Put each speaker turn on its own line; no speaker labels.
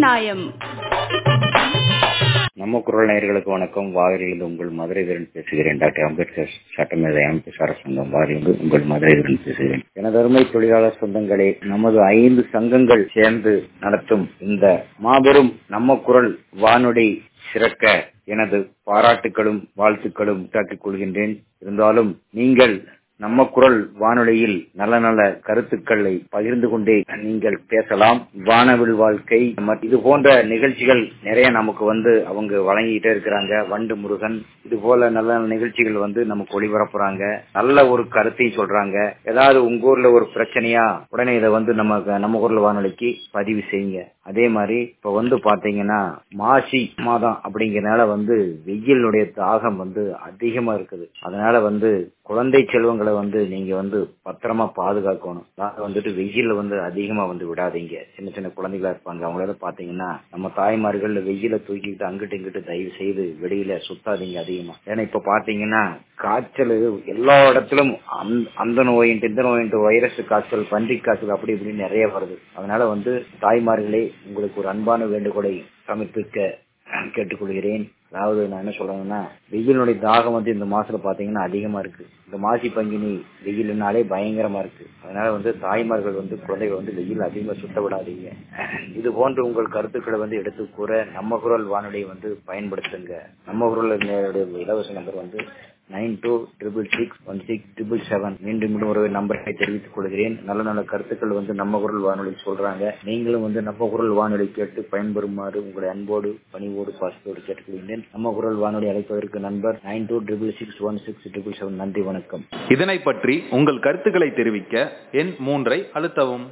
நாயம்
நம்ம குரல் நேயர்களுக்கு வணக்கம் வாரிலிருந்து உங்கள் மதுரை வீரன் பேசுகிறேன் டாக்டர் அம்பேத்கர் சட்டமேதை அமைப்பு சங்கம் வாரிலிருந்து உங்கள் மதுரை வீரன் பேசுகிறேன் எனது அருமை தொழிலாளர் சொந்தங்களே நமது ஐந்து சங்கங்கள் சேர்ந்து நடத்தும் இந்த மாபெரும் நம்ம குரல் வானொலி சிறக்க எனது பாராட்டுகளும் வாழ்த்துக்களும் உண்டாக்கிக் கொள்கின்றேன் இருந்தாலும் நீங்கள் நம்ம குரல் வானொலியில் நல்ல நல்ல கருத்துக்களை பகிர்ந்து கொண்டே நீங்கள் பேசலாம் வானவில் வாழ்க்கை இது போன்ற நிகழ்ச்சிகள் நிறைய நமக்கு வந்து அவங்க வழங்கிட்டே இருக்கிறாங்க வண்டு முருகன் இது போல நல்ல நல்ல நிகழ்ச்சிகள் வந்து நமக்கு ஒளிபரப்புறாங்க நல்ல ஒரு கருத்தையும் சொல்றாங்க ஏதாவது உங்க ஊர்ல ஒரு பிரச்சனையா உடனே இதை வந்து நம்ம நம்ம குரல் வானொலிக்கு பதிவு செய்யுங்க அதே மாதிரி இப்ப வந்து பாத்தீங்கன்னா மாசி மாதம் அப்படிங்கறனால வந்து வெயிலுடைய தாகம் வந்து அதிகமா இருக்குது அதனால வந்து குழந்தை செல்வங்களை வந்து நீங்க வந்து பத்திரமா பாதுகாக்கணும் அதாவது வந்துட்டு வெயில்ல வந்து அதிகமா வந்து விடாதீங்க சின்ன சின்ன குழந்தைகளா இருப்பாங்க அவங்களால பாத்தீங்கன்னா நம்ம தாய்மார்கள் வெயில தூக்கிக்கிட்டு அங்கிட்டு இங்கிட்டு தயவு செய்து வெளியில சுத்தாதீங்க அதிகமா ஏன்னா இப்ப பாத்தீங்கன்னா காய்ச்சல் எல்லா இடத்திலும் அந்த நோயின்ட்டு இந்த நோயின்ட்டு வைரஸ் காய்ச்சல் பன்றி காய்ச்சல் அப்படி இப்படின்னு நிறைய வருது அதனால வந்து தாய்மார்களே உங்களுக்கு ஒரு அன்பான வேண்டுகோளை சமர்ப்பிக்க கேட்டுக்கொள்கிறேன் அதாவது நான் என்ன சொல்றேன்னா வெயிலுடைய தாகம் வந்து இந்த மாசத்துல பாத்தீங்கன்னா அதிகமா இருக்கு இந்த மாசி பங்கினி வெயிலுனாலே பயங்கரமா இருக்கு அதனால வந்து தாய்மார்கள் வந்து குழந்தைகள் வந்து வெயில் அதிகமா சுத்த விடாதீங்க இது போன்று உங்கள் கருத்துக்களை வந்து எடுத்து கூற நம்ம குரல் வானொலியை வந்து பயன்படுத்துங்க நம்ம குரல் இலவச நம்பர் வந்து nine two triple six one six triple seven மீண்டும் மீண்டும் ஒரு நம்பரை தெரிவித்துக் கொள்கிறேன் நல்ல நல்ல கருத்துக்கள் வந்து நம்ம குரல் வானொலி சொல்றாங்க நீங்களும் வந்து நம்ம குரல் வானொலி கேட்டு பயன்பெறுமாறு உங்களை அன்போடு பணிவோடு பாசத்தோடு கேட்டுக்கொள்கிறேன் நம்ம குரல் வானொலி அழைப்பதற்கு number nine two triple six one six triple seven நன்றி வணக்கம்
இதனை பற்றி உங்கள் கருத்துக்களை தெரிவிக்க எண் மூன்றை அழுத்தவும்